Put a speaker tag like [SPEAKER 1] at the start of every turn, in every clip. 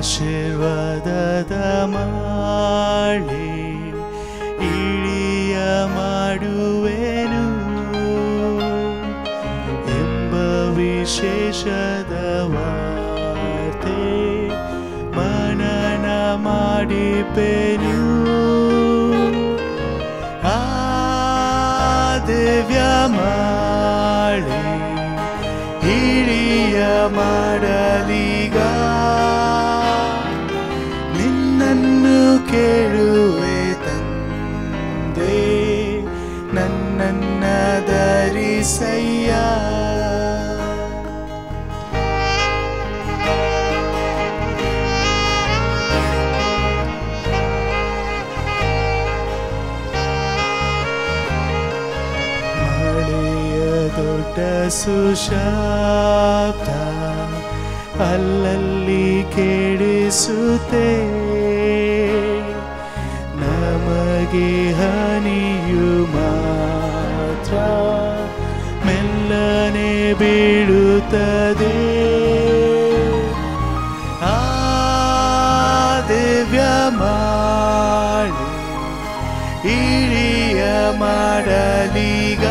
[SPEAKER 1] ಆಶೀರ್ವಾದದ ಮಾಳೆ ಇಳಿಯ ಮಾಡುವೆನು ಎಂಬ ವಿಶೇಷದ ವಾರ್ತೆ ಮನನ ಮಾಡಿಪೆನು ಆ ದಿವ್ಯ ಮಾಳೆ ಹಿರಿಯ ಮಾಡಲೀಗ ನಿನ್ನನ್ನು ಕೇಳುವೆ ತಂದೆ ನನ್ನನ್ನ ಧರಿಸಯ್ಯ ಮಳೆಯ ದೊಡ್ಡ ಸುಶಬ್ದ ಅಲ್ಲಲ್ಲಿ ಕೇಳಿಸುತ್ತೆ ನಮಗೆ ಹನಿಯು ಮಾತ್ರ ಮೆಲ್ಲನೆ ಬೀಳುತ್ತದೆ ಆ ದಿವ್ಯ ಮಾಡಿ ಇಳಿಯ ಮಾಡಲೀಗ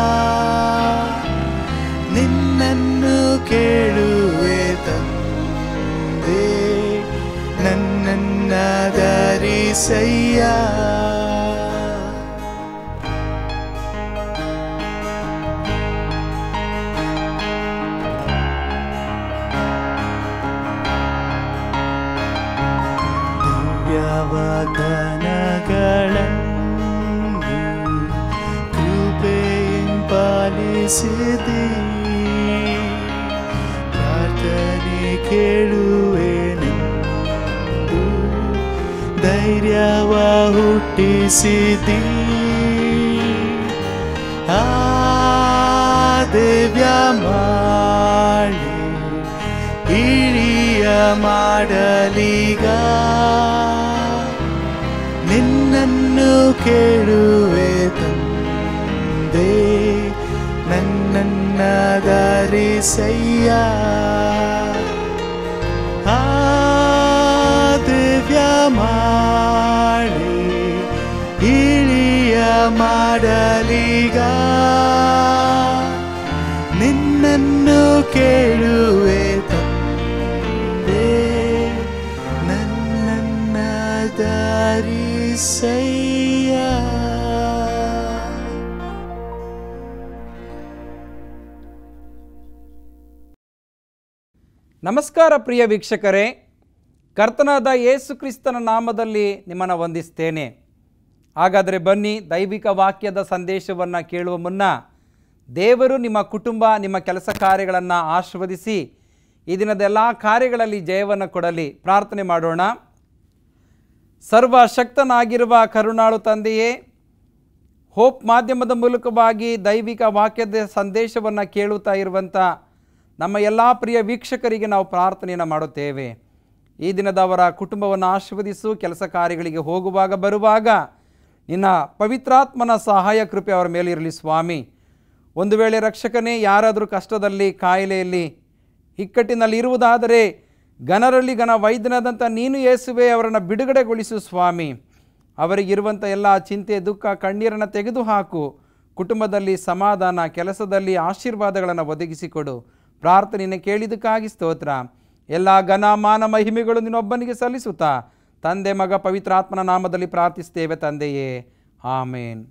[SPEAKER 1] ನಿನ್ನನ್ನು ಕೇಳುವೆ ತಂದೆ ನನ್ನನ್ನ ಧರಿಸಯ್ಯ ದಿವ್ಯವಾದನಗಳನ್ನು ಕೃಪೆಯಿಂದ ಪಾಲಿಸಿದಿ ಪ್ರಾರ್ಥನೆ ಕೇಳುವೆನೆಂದು ಧೈರ್ಯವ ಹುಟ್ಟಿಸಿದಿ ಆ ದಿವ್ಯ ಮಾಡಿ ಇಳಿಯ ಮಾಡಲೀಗ ನಿನ್ನನ್ನು ಕೇಳುವೆ ತಂದೆ ನನ್ನನ್ನ ದಾರಿಸಯ್ಯ ಆ ದಿವ್ಯ ಮಾಡಿ ಇಳಿಯ ಮಾಡಲೀಗ ನಿನ್ನನ್ನು ಕೇಳುವೆ ತಂದೆ ನನ್ನನ್ನ ದಾರಿಸಯ್ಯ
[SPEAKER 2] ನಮಸ್ಕಾರ ಪ್ರಿಯ ವೀಕ್ಷಕರೇ ಕರ್ತನಾದ ಯೇಸು ಕ್ರಿಸ್ತನ ನಾಮದಲ್ಲಿ ನಿಮ್ಮನ್ನು ವಂದಿಸ್ತೇನೆ ಹಾಗಾದರೆ ಬನ್ನಿ ದೈವಿಕ ವಾಕ್ಯದ ಸಂದೇಶವನ್ನು ಕೇಳುವ ಮುನ್ನ ದೇವರು ನಿಮ್ಮ ಕುಟುಂಬ ನಿಮ್ಮ ಕೆಲಸ ಕಾರ್ಯಗಳನ್ನು ಆಶೀರ್ವದಿಸಿ ಈ ದಿನದ ಎಲ್ಲ ಕಾರ್ಯಗಳಲ್ಲಿ ಜಯವನ್ನು ಕೊಡಲಿ ಪ್ರಾರ್ಥನೆ ಮಾಡೋಣ ಸರ್ವಶಕ್ತನಾಗಿರುವ ಕರುಣಾಳು ತಂದೆಯೇ ಹೋಪ್ ಮಾಧ್ಯಮದ ಮೂಲಕವಾಗಿ ದೈವಿಕ ವಾಕ್ಯದ ಸಂದೇಶವನ್ನು ಕೇಳುತ್ತಾ ಇರುವಂಥ ನಮ್ಮ ಎಲ್ಲ ಪ್ರಿಯ ವೀಕ್ಷಕರಿಗೆ ನಾವು ಪ್ರಾರ್ಥನೆಯನ್ನು ಮಾಡುತ್ತೇವೆ ಈ ದಿನದ ಅವರ ಕುಟುಂಬವನ್ನು ಆಶೀರ್ವದಿಸು ಕೆಲಸ ಕಾರ್ಯಗಳಿಗೆ ಹೋಗುವಾಗ ಬರುವಾಗ ನಿನ್ನ ಪವಿತ್ರಾತ್ಮನ ಸಹಾಯ ಕೃಪೆ ಅವರ ಮೇಲೆ ಇರಲಿ ಸ್ವಾಮಿ ಒಂದು ವೇಳೆ ರಕ್ಷಕನೇ ಯಾರಾದರೂ ಕಷ್ಟದಲ್ಲಿ ಕಾಯಿಲೆಯಲ್ಲಿ ಇಕ್ಕಟ್ಟಿನಲ್ಲಿ ಇರುವುದಾದರೆ ಗನರಲ್ಲಿ ಗನ ವೈದ್ಯನಾದಂಥ ನೀನು ಯೇಸುವೆ ಅವರನ್ನು ಬಿಡುಗಡೆಗೊಳಿಸು ಸ್ವಾಮಿ ಅವರಿಗಿರುವಂಥ ಎಲ್ಲ ಚಿಂತೆ ದುಃಖ ಕಣ್ಣೀರನ್ನು ತೆಗೆದುಹಾಕು ಕುಟುಂಬದಲ್ಲಿ ಸಮಾಧಾನ ಕೆಲಸದಲ್ಲಿ ಆಶೀರ್ವಾದಗಳನ್ನು ಒದಗಿಸಿಕೊಡು ಪ್ರಾರ್ಥನೆಯನ್ನು ಕೇಳಿದ್ದಕ್ಕಾಗಿ ಸ್ತೋತ್ರ ಎಲ್ಲ ಘನ ಮಾನ ಮಹಿಮೆಗಳು ನಿನ್ನೊಬ್ಬನಿಗೆ ಸಲ್ಲಿಸುತ್ತಾ ತಂದೆ ಮಗ ಪವಿತ್ರಾತ್ಮನ ನಾಮದಲ್ಲಿ ಪ್ರಾರ್ಥಿಸ್ತೇವೆ ತಂದೆಯೇ ಆಮೇನ್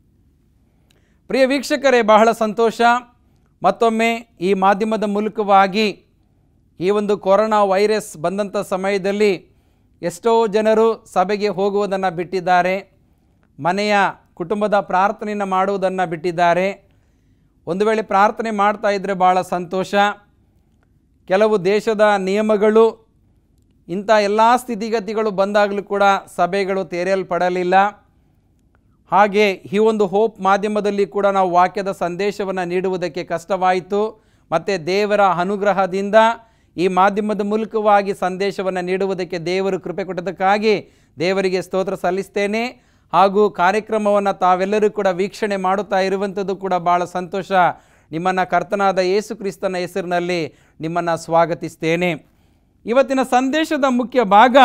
[SPEAKER 2] ಪ್ರಿಯ ವೀಕ್ಷಕರೇ ಬಹಳ ಸಂತೋಷ ಮತ್ತೊಮ್ಮೆ ಈ ಮಾಧ್ಯಮದ ಮೂಲಕವಾಗಿ ಈ ಒಂದು ಕೊರೋನಾ ವೈರಸ್ ಬಂದಂಥ ಸಮಯದಲ್ಲಿ ಎಷ್ಟೋ ಜನರು ಸಭೆಗೆ ಹೋಗುವುದನ್ನು ಬಿಟ್ಟಿದ್ದಾರೆ ಮನೆಯ ಕುಟುಂಬದ ಪ್ರಾರ್ಥನೆಯನ್ನು ಮಾಡುವುದನ್ನು ಬಿಟ್ಟಿದ್ದಾರೆ ಒಂದು ವೇಳೆ ಪ್ರಾರ್ಥನೆ ಮಾಡ್ತಾ ಇದ್ದರೆ ಭಾಳ ಸಂತೋಷ ಕೆಲವು ದೇಶದ ನಿಯಮಗಳು ಇಂಥ ಎಲ್ಲ ಸ್ಥಿತಿಗತಿಗಳು ಬಂದಾಗಲೂ ಕೂಡ ಸಭೆಗಳು ತೆರೆಯಲ್ಪಡಲಿಲ್ಲ ಹಾಗೆ ಈ ಒಂದು ಹೋಪ್ ಮಾಧ್ಯಮದಲ್ಲಿ ಕೂಡ ನಾವು ವಾಕ್ಯದ ಸಂದೇಶವನ್ನು ನೀಡುವುದಕ್ಕೆ ಕಷ್ಟವಾಯಿತು ಮತ್ತು ದೇವರ ಅನುಗ್ರಹದಿಂದ ಈ ಮಾಧ್ಯಮದ ಮೂಲಕವಾಗಿ ಸಂದೇಶವನ್ನು ನೀಡುವುದಕ್ಕೆ ದೇವರು ಕೃಪೆ ಕೊಟ್ಟದಕ್ಕಾಗಿ ದೇವರಿಗೆ ಸ್ತೋತ್ರ ಸಲ್ಲಿಸ್ತೇನೆ ಹಾಗೂ ಕಾರ್ಯಕ್ರಮವನ್ನು ತಾವೆಲ್ಲರೂ ಕೂಡ ವೀಕ್ಷಣೆ ಮಾಡುತ್ತಾ ಇರುವಂಥದ್ದು ಕೂಡ ಭಾಳ ಸಂತೋಷ ನಿಮ್ಮನ್ನು ಕರ್ತನಾದ ಯೇಸು ಕ್ರಿಸ್ತನ ಹೆಸರಿನಲ್ಲಿ ನಿಮ್ಮನ್ನು ಸ್ವಾಗತಿಸ್ತೇನೆ ಇವತ್ತಿನ ಸಂದೇಶದ ಮುಖ್ಯ ಭಾಗ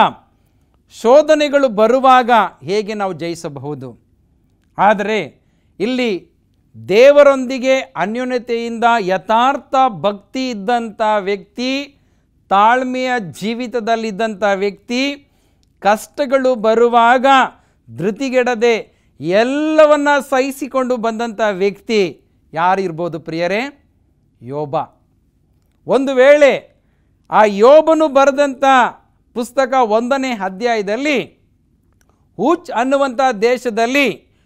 [SPEAKER 2] ಶೋಧನೆಗಳು ಬರುವಾಗ ಹೇಗೆ ನಾವು ಜಯಿಸಬಹುದು ಆದರೆ ಇಲ್ಲಿ ದೇವರೊಂದಿಗೆ ಅನ್ಯೋನ್ಯತೆಯಿಂದ ಯಥಾರ್ಥ ಭಕ್ತಿ ಇದ್ದಂಥ ವ್ಯಕ್ತಿ ತಾಳ್ಮೆಯ ಜೀವಿತದಲ್ಲಿದ್ದಂಥ ವ್ಯಕ್ತಿ ಕಷ್ಟಗಳು ಬರುವಾಗ ಧೃತಿಗೆಡದೆ ಎಲ್ಲವನ್ನ ಸಹಿಸಿಕೊಂಡು ಬಂದಂಥ ವ್ಯಕ್ತಿ ಯಾರಿರ್ಬೋದು ಪ್ರಿಯರೇ ಯೋಬ ಒಂದು ವೇಳೆ ಆ ಯೋಬನು ಬರೆದಂಥ ಪುಸ್ತಕ ಒಂದನೇ ಅಧ್ಯಾಯದಲ್ಲಿ ಹೂಚ್ ಅನ್ನುವಂಥ ದೇಶದಲ್ಲಿ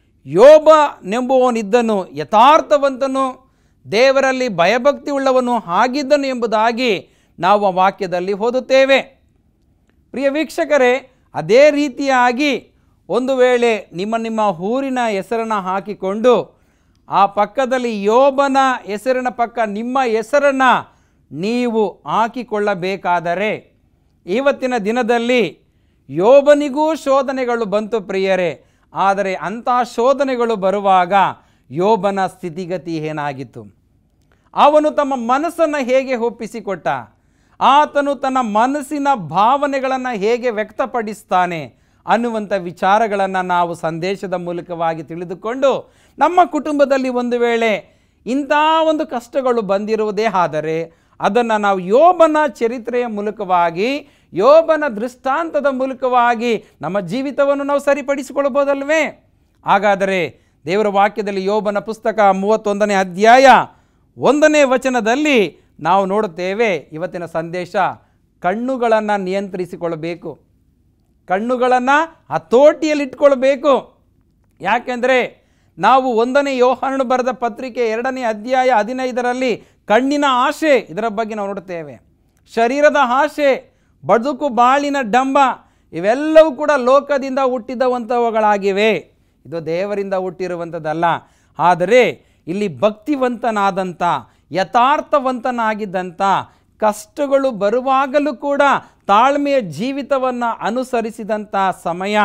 [SPEAKER 2] ಯೋಬನೆಂಬುವನಿದ್ದನು ಯಥಾರ್ಥವಂತನು ದೇವರಲ್ಲಿ ಭಯಭಕ್ತಿ ಉಳ್ಳವನು ಆಗಿದ್ದನು ಎಂಬುದಾಗಿ ನಾವು ಆ ವಾಕ್ಯದಲ್ಲಿ ಓದುತ್ತೇವೆ ಪ್ರಿಯ ವೀಕ್ಷಕರೇ ಅದೇ ರೀತಿಯಾಗಿ ಒಂದು ವೇಳೆ ನಿಮ್ಮ ನಿಮ್ಮ ಊರಿನ ಹೆಸರನ್ನು ಹಾಕಿಕೊಂಡು ಆ ಪಕ್ಕದಲ್ಲಿ ಯೋಬನ ಹೆಸರಿನ ಪಕ್ಕ ನಿಮ್ಮ ಹೆಸರನ್ನು ನೀವು ಹಾಕಿಕೊಳ್ಳಬೇಕಾದರೆ ಇವತ್ತಿನ ದಿನದಲ್ಲಿ ಯೋಬನಿಗೂ ಶೋಧನೆಗಳು ಬಂತು ಪ್ರಿಯರೇ ಆದರೆ ಅಂಥ ಶೋಧನೆಗಳು ಬರುವಾಗ ಯೋಬನ ಸ್ಥಿತಿಗತಿ ಏನಾಗಿತ್ತು ಅವನು ತಮ್ಮ ಮನಸ್ಸನ್ನು ಹೇಗೆ ಒಪ್ಪಿಸಿಕೊಟ್ಟ ಆತನು ತನ್ನ ಮನಸ್ಸಿನ ಭಾವನೆಗಳನ್ನು ಹೇಗೆ ವ್ಯಕ್ತಪಡಿಸ್ತಾನೆ ಅನ್ನುವಂಥ ವಿಚಾರಗಳನ್ನು ನಾವು ಸಂದೇಶದ ಮೂಲಕವಾಗಿ ತಿಳಿದುಕೊಂಡು ನಮ್ಮ ಕುಟುಂಬದಲ್ಲಿ ಒಂದು ವೇಳೆ ಇಂಥ ಒಂದು ಕಷ್ಟಗಳು ಬಂದಿರುವುದೇ ಆದರೆ ಅದನ್ನು ನಾವು ಯೋಬನ ಚರಿತ್ರೆಯ ಮೂಲಕವಾಗಿ ಯೋಬನ ದೃಷ್ಟಾಂತದ ಮೂಲಕವಾಗಿ ನಮ್ಮ ಜೀವಿತವನ್ನು ನಾವು ಸರಿಪಡಿಸಿಕೊಳ್ಳಬಹುದಲ್ವೇ ಹಾಗಾದರೆ ದೇವರ ವಾಕ್ಯದಲ್ಲಿ ಯೋಬನ ಪುಸ್ತಕ ಮೂವತ್ತೊಂದನೇ ಅಧ್ಯಾಯ ಒಂದನೇ ವಚನದಲ್ಲಿ ನಾವು ನೋಡುತ್ತೇವೆ ಇವತ್ತಿನ ಸಂದೇಶ ಕಣ್ಣುಗಳನ್ನು ನಿಯಂತ್ರಿಸಿಕೊಳ್ಳಬೇಕು ಕಣ್ಣುಗಳನ್ನು ಹತೋಟಿಯಲ್ಲಿಟ್ಕೊಳ್ಬೇಕು ಯಾಕೆಂದರೆ ನಾವು ಒಂದನೇ ಯೋಹಾನನು ಬರೆದ ಪತ್ರಿಕೆ ಎರಡನೇ ಅಧ್ಯಾಯ ಹದಿನೈದರಲ್ಲಿ ಕಣ್ಣಿನ ಆಶೆ ಇದರ ಬಗ್ಗೆ ನಾವು ನೋಡುತ್ತೇವೆ ಶರೀರದ ಆಶೆ ಬದುಕು ಬಾಳಿನ ಡಂಬ ಇವೆಲ್ಲವೂ ಕೂಡ ಲೋಕದಿಂದ ಹುಟ್ಟಿದವಂಥವುಗಳಾಗಿವೆ ಇದು ದೇವರಿಂದ ಹುಟ್ಟಿರುವಂಥದ್ದಲ್ಲ ಆದರೆ ಇಲ್ಲಿ ಭಕ್ತಿವಂತನಾದಂಥ ಯಥಾರ್ಥವಂತನಾಗಿದ್ದಂಥ ಕಷ್ಟಗಳು ಬರುವಾಗಲೂ ಕೂಡ ತಾಳ್ಮೆಯ ಜೀವಿತವನ್ನು ಅನುಸರಿಸಿದಂಥ ಸಮಯ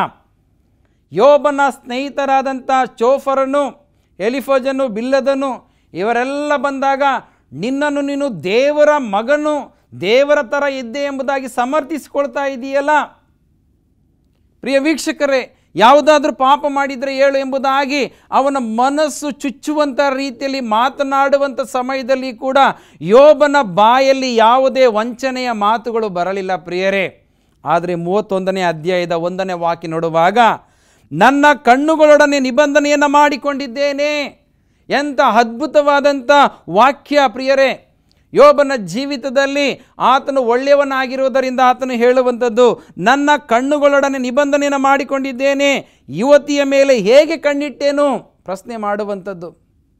[SPEAKER 2] ಯೋಬನ ಸ್ನೇಹಿತರಾದಂಥ ಚೋಫರನು ಎಲಿಫೋಜನು ಬಿಲ್ಲದನು ಇವರೆಲ್ಲ ಬಂದಾಗ ನಿನ್ನನ್ನು ನೀನು ದೇವರ ಮಗನು ದೇವರ ಥರ ಇದ್ದೆ ಎಂಬುದಾಗಿ ಸಮರ್ಥಿಸಿಕೊಳ್ತಾ ಇದೆಯಲ್ಲ ಪ್ರಿಯ ವೀಕ್ಷಕರೇ ಯಾವುದಾದ್ರೂ ಪಾಪ ಮಾಡಿದರೆ ಹೇಳು ಎಂಬುದಾಗಿ ಅವನ ಮನಸ್ಸು ಚುಚ್ಚುವಂಥ ರೀತಿಯಲ್ಲಿ ಮಾತನಾಡುವಂಥ ಸಮಯದಲ್ಲಿ ಕೂಡ ಯೋಬನ ಬಾಯಲ್ಲಿ ಯಾವುದೇ ವಂಚನೆಯ ಮಾತುಗಳು ಬರಲಿಲ್ಲ ಪ್ರಿಯರೇ ಆದರೆ ಮೂವತ್ತೊಂದನೇ ಅಧ್ಯಾಯದ ಒಂದನೇ ವಾಕ್ಯ ನೋಡುವಾಗ ನನ್ನ ಕಣ್ಣುಗಳೊಡನೆ ನಿಬಂಧನೆಯನ್ನು ಮಾಡಿಕೊಂಡಿದ್ದೇನೆ ಎಂಥ ಅದ್ಭುತವಾದಂಥ ವಾಕ್ಯ ಪ್ರಿಯರೇ ಯೋಬನ ಜೀವಿತದಲ್ಲಿ ಆತನು ಒಳ್ಳೆಯವನಾಗಿರುವುದರಿಂದ ಆತನು ಹೇಳುವಂಥದ್ದು ನನ್ನ ಕಣ್ಣುಗಳೊಡನೆ ನಿಬಂಧನೆಯನ್ನು ಮಾಡಿಕೊಂಡಿದ್ದೇನೆ ಯುವತಿಯ ಮೇಲೆ ಹೇಗೆ ಕಣ್ಣಿಟ್ಟೇನು ಪ್ರಶ್ನೆ ಮಾಡುವಂಥದ್ದು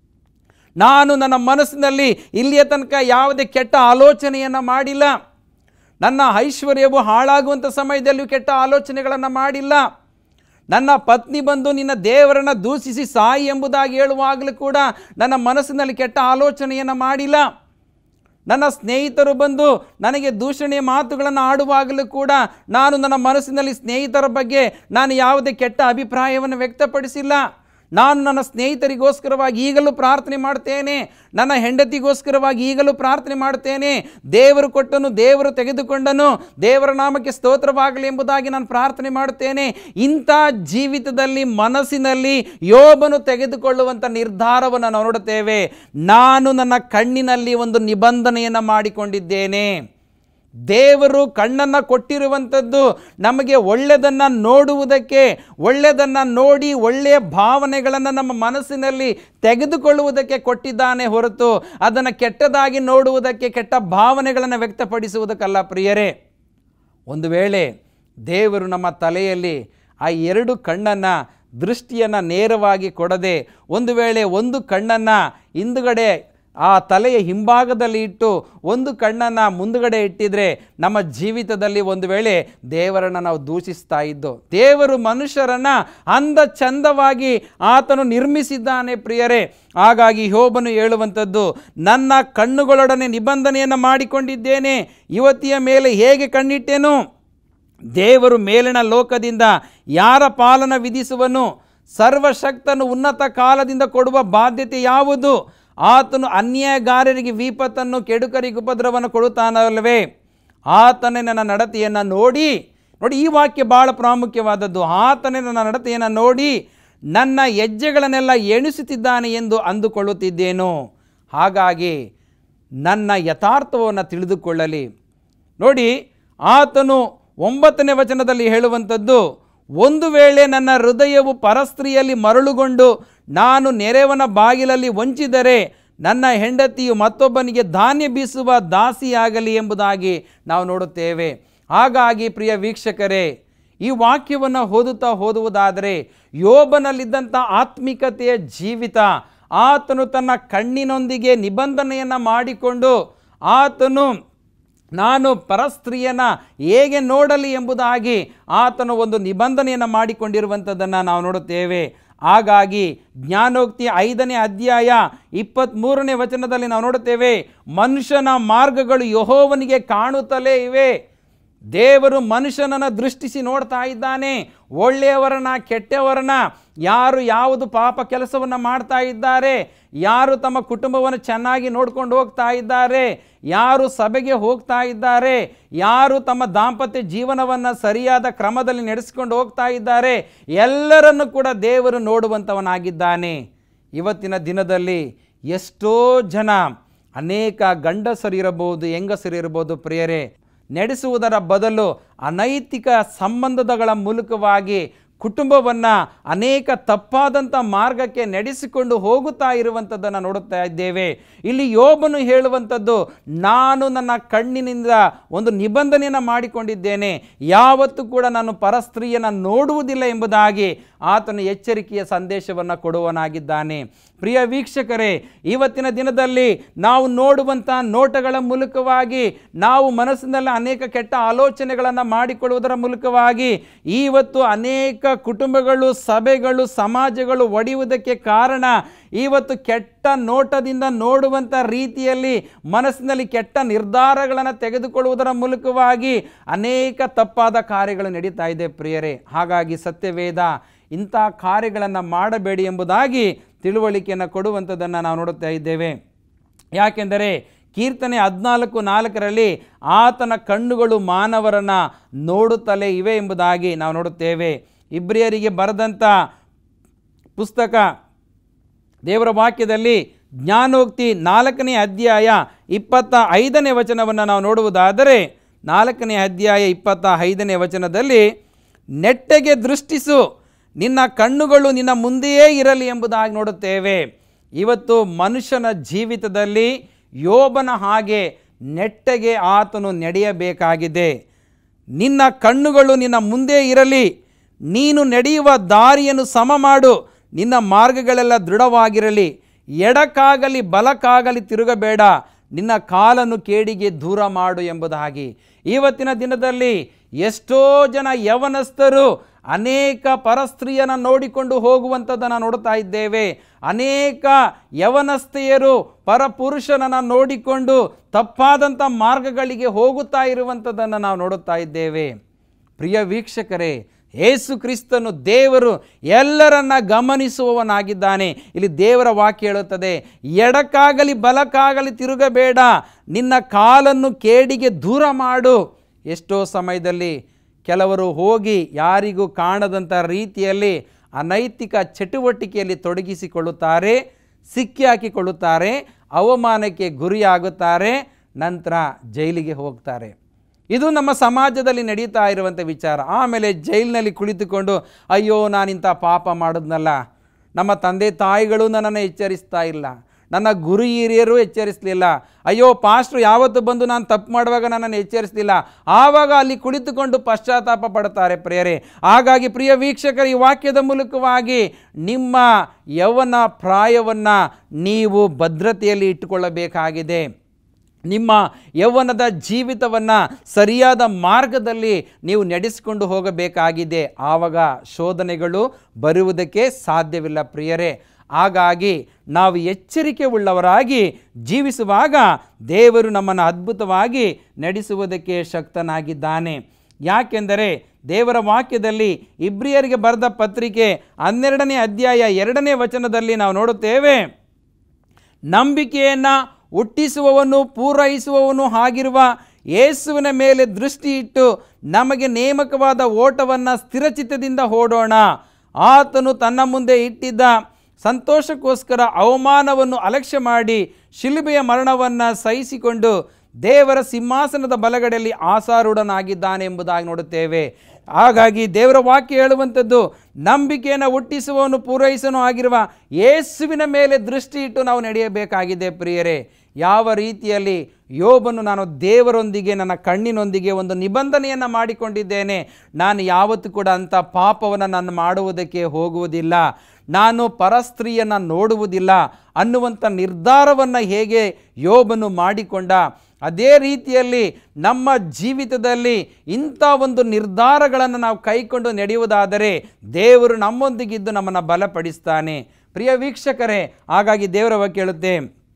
[SPEAKER 2] ನಾನು ನನ್ನ ಮನಸ್ಸಿನಲ್ಲಿ ಇಲ್ಲಿಯ ತನಕ ಯಾವುದೇ ಕೆಟ್ಟ ಆಲೋಚನೆಯನ್ನು ಮಾಡಿಲ್ಲ ನನ್ನ ಐಶ್ವರ್ಯವು ಹಾಳಾಗುವಂಥ ಸಮಯದಲ್ಲಿಯೂ ಕೆಟ್ಟ ಆಲೋಚನೆಗಳನ್ನು ಮಾಡಿಲ್ಲ ನನ್ನ ಪತ್ನಿ ಬಂದು ನಿನ್ನ ದೇವರನ್ನು ದೂಷಿಸಿ ಸಾಯಿ ಎಂಬುದಾಗಿ ಹೇಳುವಾಗಲೂ ಕೂಡ ನನ್ನ ಮನಸ್ಸಿನಲ್ಲಿ ಕೆಟ್ಟ ಆಲೋಚನೆಯನ್ನು ಮಾಡಿಲ್ಲ ನನ್ನ ಸ್ನೇಹಿತರು ಬಂದು ನನಗೆ ದೂಷಣೆಯ ಮಾತುಗಳನ್ನು ಆಡುವಾಗಲೂ ಕೂಡ ನಾನು ನನ್ನ ಮನಸ್ಸಿನಲ್ಲಿ ಸ್ನೇಹಿತರ ಬಗ್ಗೆ ನಾನು ಯಾವುದೇ ಕೆಟ್ಟ ಅಭಿಪ್ರಾಯವನ್ನು ವ್ಯಕ್ತಪಡಿಸಿಲ್ಲ ನಾನು ನನ್ನ ಸ್ನೇಹಿತರಿಗೋಸ್ಕರವಾಗಿ ಈಗಲೂ ಪ್ರಾರ್ಥನೆ ಮಾಡ್ತೇನೆ ನನ್ನ ಹೆಂಡತಿಗೋಸ್ಕರವಾಗಿ ಈಗಲೂ ಪ್ರಾರ್ಥನೆ ಮಾಡ್ತೇನೆ ದೇವರು ಕೊಟ್ಟನು ದೇವರು ತೆಗೆದುಕೊಂಡನು ದೇವರ ನಾಮಕ್ಕೆ ಸ್ತೋತ್ರವಾಗಲಿ ಎಂಬುದಾಗಿ ನಾನು ಪ್ರಾರ್ಥನೆ ಮಾಡುತ್ತೇನೆ ಇಂಥ ಜೀವಿತದಲ್ಲಿ ಮನಸ್ಸಿನಲ್ಲಿ ಯೋಬನು ತೆಗೆದುಕೊಳ್ಳುವಂಥ ನಿರ್ಧಾರವನ್ನು ನಾವು ನೋಡುತ್ತೇವೆ ನಾನು ನನ್ನ ಕಣ್ಣಿನಲ್ಲಿ ಒಂದು ನಿಬಂಧನೆಯನ್ನು ಮಾಡಿಕೊಂಡಿದ್ದೇನೆ ದೇವರು ಕಣ್ಣನ್ನು ಕೊಟ್ಟಿರುವಂಥದ್ದು ನಮಗೆ ಒಳ್ಳೆಯದನ್ನು ನೋಡುವುದಕ್ಕೆ ಒಳ್ಳೆಯದನ್ನು ನೋಡಿ ಒಳ್ಳೆಯ ಭಾವನೆಗಳನ್ನು ನಮ್ಮ ಮನಸ್ಸಿನಲ್ಲಿ ತೆಗೆದುಕೊಳ್ಳುವುದಕ್ಕೆ ಕೊಟ್ಟಿದ್ದಾನೆ ಹೊರತು ಅದನ್ನು ಕೆಟ್ಟದಾಗಿ ನೋಡುವುದಕ್ಕೆ ಕೆಟ್ಟ ಭಾವನೆಗಳನ್ನು ವ್ಯಕ್ತಪಡಿಸುವುದಕ್ಕಲ್ಲ ಪ್ರಿಯರೇ ಒಂದು ವೇಳೆ ದೇವರು ನಮ್ಮ ತಲೆಯಲ್ಲಿ ಆ ಎರಡು ಕಣ್ಣನ್ನು ದೃಷ್ಟಿಯನ್ನು ನೇರವಾಗಿ ಕೊಡದೆ ಒಂದು ವೇಳೆ ಒಂದು ಕಣ್ಣನ್ನು ಹಿಂದುಗಡೆ ಆ ತಲೆಯ ಹಿಂಭಾಗದಲ್ಲಿ ಇಟ್ಟು ಒಂದು ಕಣ್ಣನ್ನು ಮುಂದುಗಡೆ ಇಟ್ಟಿದ್ರೆ ನಮ್ಮ ಜೀವಿತದಲ್ಲಿ ಒಂದು ವೇಳೆ ದೇವರನ್ನು ನಾವು ದೂಷಿಸ್ತಾ ಇದ್ದು ದೇವರು ಮನುಷ್ಯರನ್ನು ಅಂದ ಚಂದವಾಗಿ ಆತನು ನಿರ್ಮಿಸಿದ್ದಾನೆ ಪ್ರಿಯರೇ ಹಾಗಾಗಿ ಯೋಬನು ಹೇಳುವಂಥದ್ದು ನನ್ನ ಕಣ್ಣುಗಳೊಡನೆ ನಿಬಂಧನೆಯನ್ನು ಮಾಡಿಕೊಂಡಿದ್ದೇನೆ ಯುವತಿಯ ಮೇಲೆ ಹೇಗೆ ಕಣ್ಣಿಟ್ಟೇನು ದೇವರು ಮೇಲಿನ ಲೋಕದಿಂದ ಯಾರ ಪಾಲನ ವಿಧಿಸುವನು ಸರ್ವಶಕ್ತನು ಉನ್ನತ ಕಾಲದಿಂದ ಕೊಡುವ ಬಾಧ್ಯತೆ ಯಾವುದು ಆತನು ಅನ್ಯಾಯಗಾರರಿಗೆ ವಿಪತ್ತನ್ನು ಕೆಡುಕರಿಗೆ ಉಪದ್ರವವನ್ನು ಕೊಡುತ್ತಾನಲ್ವೇ ಆತನೇ ನನ್ನ ನಡತೆಯನ್ನು ನೋಡಿ ನೋಡಿ ಈ ವಾಕ್ಯ ಭಾಳ ಪ್ರಾಮುಖ್ಯವಾದದ್ದು ಆತನೇ ನನ್ನ ನಡತೆಯನ್ನು ನೋಡಿ ನನ್ನ ಹೆಜ್ಜೆಗಳನ್ನೆಲ್ಲ ಎಣಿಸುತ್ತಿದ್ದಾನೆ ಎಂದು ಅಂದುಕೊಳ್ಳುತ್ತಿದ್ದೇನು ಹಾಗಾಗಿ ನನ್ನ ಯಥಾರ್ಥವನ್ನು ತಿಳಿದುಕೊಳ್ಳಲಿ ನೋಡಿ ಆತನು ಒಂಬತ್ತನೇ ವಚನದಲ್ಲಿ ಹೇಳುವಂಥದ್ದು ಒಂದು ವೇಳೆ ನನ್ನ ಹೃದಯವು ಪರಸ್ತ್ರೀಯಲ್ಲಿ ಮರಳುಗೊಂಡು ನಾನು ನೆರೆವನ ಬಾಗಿಲಲ್ಲಿ ವಂಚಿದರೆ ನನ್ನ ಹೆಂಡತಿಯು ಮತ್ತೊಬ್ಬನಿಗೆ ಧಾನ್ಯ ಬೀಸುವ ದಾಸಿಯಾಗಲಿ ಎಂಬುದಾಗಿ ನಾವು ನೋಡುತ್ತೇವೆ ಹಾಗಾಗಿ ಪ್ರಿಯ ವೀಕ್ಷಕರೇ ಈ ವಾಕ್ಯವನ್ನು ಓದುತ್ತಾ ಓದುವುದಾದರೆ ಯೋಬನಲ್ಲಿದ್ದಂಥ ಆತ್ಮಿಕತೆಯ ಜೀವಿತ ಆತನು ತನ್ನ ಕಣ್ಣಿನೊಂದಿಗೆ ನಿಬಂಧನೆಯನ್ನು ಮಾಡಿಕೊಂಡು ಆತನು ನಾನು ಪರಸ್ತ್ರೀಯನ ಹೇಗೆ ನೋಡಲಿ ಎಂಬುದಾಗಿ ಆತನು ಒಂದು ನಿಬಂಧನೆಯನ್ನು ಮಾಡಿಕೊಂಡಿರುವಂಥದ್ದನ್ನು ನಾವು ನೋಡುತ್ತೇವೆ ಹಾಗಾಗಿ ಜ್ಞಾನೋಕ್ತಿ ಐದನೇ ಅಧ್ಯಾಯ ಇಪ್ಪತ್ತ್ಮೂರನೇ ವಚನದಲ್ಲಿ ನಾವು ನೋಡುತ್ತೇವೆ ಮನುಷ್ಯನ ಮಾರ್ಗಗಳು ಯಹೋವನಿಗೆ ಕಾಣುತ್ತಲೇ ಇವೆ ದೇವರು ಮನುಷ್ಯನನ್ನು ದೃಷ್ಟಿಸಿ ನೋಡ್ತಾ ಇದ್ದಾನೆ ಒಳ್ಳೆಯವರನ್ನ ಕೆಟ್ಟವರನ್ನ ಯಾರು ಯಾವುದು ಪಾಪ ಕೆಲಸವನ್ನು ಮಾಡ್ತಾ ಇದ್ದಾರೆ ಯಾರು ತಮ್ಮ ಕುಟುಂಬವನ್ನು ಚೆನ್ನಾಗಿ ನೋಡ್ಕೊಂಡು ಹೋಗ್ತಾ ಇದ್ದಾರೆ ಯಾರು ಸಭೆಗೆ ಹೋಗ್ತಾ ಇದ್ದಾರೆ ಯಾರು ತಮ್ಮ ದಾಂಪತ್ಯ ಜೀವನವನ್ನು ಸರಿಯಾದ ಕ್ರಮದಲ್ಲಿ ನಡೆಸಿಕೊಂಡು ಹೋಗ್ತಾ ಇದ್ದಾರೆ ಎಲ್ಲರನ್ನು ಕೂಡ ದೇವರು ನೋಡುವಂಥವನಾಗಿದ್ದಾನೆ ಇವತ್ತಿನ ದಿನದಲ್ಲಿ ಎಷ್ಟೋ ಜನ ಅನೇಕ ಗಂಡಸರಿರಬಹುದು ಹೆಂಗಸರಿರಬಹುದು ಪ್ರಿಯರೇ ನಡೆಸುವುದರ ಬದಲು ಅನೈತಿಕ ಸಂಬಂಧಗಳ ಮೂಲಕವಾಗಿ ಕುಟುಂಬವನ್ನು ಅನೇಕ ತಪ್ಪಾದಂಥ ಮಾರ್ಗಕ್ಕೆ ನಡೆಸಿಕೊಂಡು ಹೋಗುತ್ತಾ ಇರುವಂಥದ್ದನ್ನು ನೋಡುತ್ತಾ ಇದ್ದೇವೆ ಇಲ್ಲಿ ಯೋಬನು ಹೇಳುವಂಥದ್ದು ನಾನು ನನ್ನ ಕಣ್ಣಿನಿಂದ ಒಂದು ನಿಬಂಧನೆಯನ್ನು ಮಾಡಿಕೊಂಡಿದ್ದೇನೆ ಯಾವತ್ತೂ ಕೂಡ ನಾನು ಪರಸ್ತ್ರೀಯನ್ನು ನೋಡುವುದಿಲ್ಲ ಎಂಬುದಾಗಿ ಆತನು ಎಚ್ಚರಿಕೆಯ ಸಂದೇಶವನ್ನು ಕೊಡುವನಾಗಿದ್ದಾನೆ ಪ್ರಿಯ ವೀಕ್ಷಕರೇ ಇವತ್ತಿನ ದಿನದಲ್ಲಿ ನಾವು ನೋಡುವಂಥ ನೋಟಗಳ ಮೂಲಕವಾಗಿ ನಾವು ಮನಸ್ಸಿನಲ್ಲಿ ಅನೇಕ ಕೆಟ್ಟ ಆಲೋಚನೆಗಳನ್ನು ಮಾಡಿಕೊಳ್ಳುವುದರ ಮೂಲಕವಾಗಿ ಇವತ್ತು ಅನೇಕ ಕುಟುಂಬಗಳು ಸಭೆಗಳು ಸಮಾಜಗಳು ಒಡೆಯುವುದಕ್ಕೆ ಕಾರಣ ಇವತ್ತು ಕೆಟ್ಟ ನೋಟದಿಂದ ನೋಡುವಂಥ ರೀತಿಯಲ್ಲಿ ಮನಸ್ಸಿನಲ್ಲಿ ಕೆಟ್ಟ ನಿರ್ಧಾರಗಳನ್ನು ತೆಗೆದುಕೊಳ್ಳುವುದರ ಮೂಲಕವಾಗಿ ಅನೇಕ ತಪ್ಪಾದ ಕಾರ್ಯಗಳು ನಡೀತಾ ಇದೆ ಪ್ರಿಯರೇ ಹಾಗಾಗಿ ಸತ್ಯವೇದ ಇಂಥ ಕಾರ್ಯಗಳನ್ನು ಮಾಡಬೇಡಿ ಎಂಬುದಾಗಿ ತಿಳುವಳಿಕೆಯನ್ನು ಕೊಡುವಂಥದ್ದನ್ನು ನಾವು ನೋಡುತ್ತಾ ಇದ್ದೇವೆ ಯಾಕೆಂದರೆ ಕೀರ್ತನೆ ಹದಿನಾಲ್ಕು ನಾಲ್ಕರಲ್ಲಿ ಆತನ ಕಣ್ಣುಗಳು ಮಾನವರನ್ನು ನೋಡುತ್ತಲೇ ಇವೆ ಎಂಬುದಾಗಿ ನಾವು ನೋಡುತ್ತೇವೆ ಇಬ್ರಿಯರಿಗೆ ಬರೆದಂಥ ಪುಸ್ತಕ ದೇವರ ವಾಕ್ಯದಲ್ಲಿ ಜ್ಞಾನೋಕ್ತಿ ನಾಲ್ಕನೇ ಅಧ್ಯಾಯ ಇಪ್ಪತ್ತ ಐದನೇ ವಚನವನ್ನು ನಾವು ನೋಡುವುದಾದರೆ ನಾಲ್ಕನೇ ಅಧ್ಯಾಯ ಇಪ್ಪತ್ತ ಐದನೇ ವಚನದಲ್ಲಿ ನೆಟ್ಟಗೆ ದೃಷ್ಟಿಸು ನಿನ್ನ ಕಣ್ಣುಗಳು ನಿನ್ನ ಮುಂದೆಯೇ ಇರಲಿ ಎಂಬುದಾಗಿ ನೋಡುತ್ತೇವೆ ಇವತ್ತು ಮನುಷ್ಯನ ಜೀವಿತದಲ್ಲಿ ಯೋಬನ ಹಾಗೆ ನೆಟ್ಟಗೆ ಆತನು ನಡೆಯಬೇಕಾಗಿದೆ ನಿನ್ನ ಕಣ್ಣುಗಳು ನಿನ್ನ ಮುಂದೆ ಇರಲಿ ನೀನು ನಡೆಯುವ ದಾರಿಯನ್ನು ಸಮ ಮಾಡು ನಿನ್ನ ಮಾರ್ಗಗಳೆಲ್ಲ ದೃಢವಾಗಿರಲಿ ಎಡಕ್ಕಾಗಲಿ ಬಲಕ್ಕಾಗಲಿ ತಿರುಗಬೇಡ ನಿನ್ನ ಕಾಲನ್ನು ಕೇಡಿಗೆ ದೂರ ಮಾಡು ಎಂಬುದಾಗಿ ಇವತ್ತಿನ ದಿನದಲ್ಲಿ ಎಷ್ಟೋ ಜನ ಯವನಸ್ಥರು ಅನೇಕ ಪರಸ್ತ್ರೀಯನ ನೋಡಿಕೊಂಡು ಹೋಗುವಂಥದ್ದನ್ನು ನೋಡ್ತಾ ಇದ್ದೇವೆ ಅನೇಕ ಯವನಸ್ಥೆಯರು ಪರಪುರುಷನನ್ನು ನೋಡಿಕೊಂಡು ತಪ್ಪಾದಂಥ ಮಾರ್ಗಗಳಿಗೆ ಹೋಗುತ್ತಾ ಇರುವಂಥದ್ದನ್ನು ನಾವು ನೋಡುತ್ತಾ ಇದ್ದೇವೆ ಪ್ರಿಯ ವೀಕ್ಷಕರೇ ಏಸು ಕ್ರಿಸ್ತನು ದೇವರು ಎಲ್ಲರನ್ನ ಗಮನಿಸುವವನಾಗಿದ್ದಾನೆ ಇಲ್ಲಿ ದೇವರ ವಾಕ್ಯ ಹೇಳುತ್ತದೆ ಎಡಕ್ಕಾಗಲಿ ಬಲಕ್ಕಾಗಲಿ ತಿರುಗಬೇಡ ನಿನ್ನ ಕಾಲನ್ನು ಕೇಡಿಗೆ ದೂರ ಮಾಡು ಎಷ್ಟೋ ಸಮಯದಲ್ಲಿ ಕೆಲವರು ಹೋಗಿ ಯಾರಿಗೂ ಕಾಣದಂಥ ರೀತಿಯಲ್ಲಿ ಅನೈತಿಕ ಚಟುವಟಿಕೆಯಲ್ಲಿ ತೊಡಗಿಸಿಕೊಳ್ಳುತ್ತಾರೆ ಸಿಕ್ಕಿ ಹಾಕಿಕೊಳ್ಳುತ್ತಾರೆ ಅವಮಾನಕ್ಕೆ ಗುರಿಯಾಗುತ್ತಾರೆ ನಂತರ ಜೈಲಿಗೆ ಹೋಗ್ತಾರೆ ಇದು ನಮ್ಮ ಸಮಾಜದಲ್ಲಿ ನಡೀತಾ ಇರುವಂಥ ವಿಚಾರ ಆಮೇಲೆ ಜೈಲಿನಲ್ಲಿ ಕುಳಿತುಕೊಂಡು ಅಯ್ಯೋ ನಾನಿಂಥ ಪಾಪ ಮಾಡಿದ್ನಲ್ಲ ನಮ್ಮ ತಂದೆ ತಾಯಿಗಳು ನನ್ನನ್ನು ಎಚ್ಚರಿಸ್ತಾ ಇಲ್ಲ ನನ್ನ ಗುರು ಹಿರಿಯರು ಎಚ್ಚರಿಸಲಿಲ್ಲ ಅಯ್ಯೋ ಪಾಸ್ಟ್ರು ಯಾವತ್ತು ಬಂದು ನಾನು ತಪ್ಪು ಮಾಡುವಾಗ ನನ್ನನ್ನು ಎಚ್ಚರಿಸಲಿಲ್ಲ ಆವಾಗ ಅಲ್ಲಿ ಕುಳಿತುಕೊಂಡು ಪಶ್ಚಾತ್ತಾಪ ಪಡ್ತಾರೆ ಪ್ರಿಯರೇ ಹಾಗಾಗಿ ಪ್ರಿಯ ವೀಕ್ಷಕರು ಈ ವಾಕ್ಯದ ಮೂಲಕವಾಗಿ ನಿಮ್ಮ ಯೌವನ ಪ್ರಾಯವನ್ನು ನೀವು ಭದ್ರತೆಯಲ್ಲಿ ಇಟ್ಟುಕೊಳ್ಳಬೇಕಾಗಿದೆ ನಿಮ್ಮ ಯೌವನದ ಜೀವಿತವನ್ನು ಸರಿಯಾದ ಮಾರ್ಗದಲ್ಲಿ ನೀವು ನಡೆಸಿಕೊಂಡು ಹೋಗಬೇಕಾಗಿದೆ ಆವಾಗ ಶೋಧನೆಗಳು ಬರುವುದಕ್ಕೆ ಸಾಧ್ಯವಿಲ್ಲ ಪ್ರಿಯರೇ ಹಾಗಾಗಿ ನಾವು ಎಚ್ಚರಿಕೆ ಉಳ್ಳವರಾಗಿ ಜೀವಿಸುವಾಗ ದೇವರು ನಮ್ಮನ್ನು ಅದ್ಭುತವಾಗಿ ನಡೆಸುವುದಕ್ಕೆ ಶಕ್ತನಾಗಿದ್ದಾನೆ ಯಾಕೆಂದರೆ ದೇವರ ವಾಕ್ಯದಲ್ಲಿ ಇಬ್ರಿಯರಿಗೆ ಬರೆದ ಪತ್ರಿಕೆ ಹನ್ನೆರಡನೇ ಅಧ್ಯಾಯ ಎರಡನೇ ವಚನದಲ್ಲಿ ನಾವು ನೋಡುತ್ತೇವೆ ನಂಬಿಕೆಯನ್ನು ಹುಟ್ಟಿಸುವವನು ಪೂರೈಸುವವನು ಆಗಿರುವ ಯೇಸುವಿನ ಮೇಲೆ ದೃಷ್ಟಿ ಇಟ್ಟು ನಮಗೆ ನೇಮಕವಾದ ಓಟವನ್ನು ಸ್ಥಿರಚಿತ್ತದಿಂದ ಓಡೋಣ ಆತನು ತನ್ನ ಮುಂದೆ ಇಟ್ಟಿದ್ದ ಸಂತೋಷಕ್ಕೋಸ್ಕರ ಅವಮಾನವನ್ನು ಅಲಕ್ಷ್ಯ ಮಾಡಿ ಶಿಲುಬೆಯ ಮರಣವನ್ನು ಸಹಿಸಿಕೊಂಡು ದೇವರ ಸಿಂಹಾಸನದ ಬಲಗಡೆಯಲ್ಲಿ ಆಸಾರೂಢನಾಗಿದ್ದಾನೆ ಎಂಬುದಾಗಿ ನೋಡುತ್ತೇವೆ ಹಾಗಾಗಿ ದೇವರ ವಾಕ್ಯ ಹೇಳುವಂಥದ್ದು ನಂಬಿಕೆಯನ್ನು ಹುಟ್ಟಿಸುವವನು ಪೂರೈಸನು ಆಗಿರುವ ಯೇಸುವಿನ ಮೇಲೆ ದೃಷ್ಟಿ ಇಟ್ಟು ನಾವು ನಡೆಯಬೇಕಾಗಿದೆ ಪ್ರಿಯರೇ ಯಾವ ರೀತಿಯಲ್ಲಿ ಯೋಬನು ನಾನು ದೇವರೊಂದಿಗೆ ನನ್ನ ಕಣ್ಣಿನೊಂದಿಗೆ ಒಂದು ನಿಬಂಧನೆಯನ್ನು ಮಾಡಿಕೊಂಡಿದ್ದೇನೆ ನಾನು ಯಾವತ್ತೂ ಕೂಡ ಅಂಥ ಪಾಪವನ್ನು ನಾನು ಮಾಡುವುದಕ್ಕೆ ಹೋಗುವುದಿಲ್ಲ ನಾನು ಪರಸ್ತ್ರೀಯನ್ನು ನೋಡುವುದಿಲ್ಲ ಅನ್ನುವಂಥ ನಿರ್ಧಾರವನ್ನು ಹೇಗೆ ಯೋಬನು ಮಾಡಿಕೊಂಡ ಅದೇ ರೀತಿಯಲ್ಲಿ ನಮ್ಮ ಜೀವಿತದಲ್ಲಿ ಇಂಥ ಒಂದು ನಿರ್ಧಾರಗಳನ್ನು ನಾವು ಕೈಕೊಂಡು ನಡೆಯುವುದಾದರೆ ದೇವರು ನಮ್ಮೊಂದಿಗಿದ್ದು ನಮ್ಮನ್ನು ಬಲಪಡಿಸ್ತಾನೆ ಪ್ರಿಯ ವೀಕ್ಷಕರೇ ಹಾಗಾಗಿ ದೇವರ ಬಗ್ಗೆ ಹೇಳುತ್ತೆ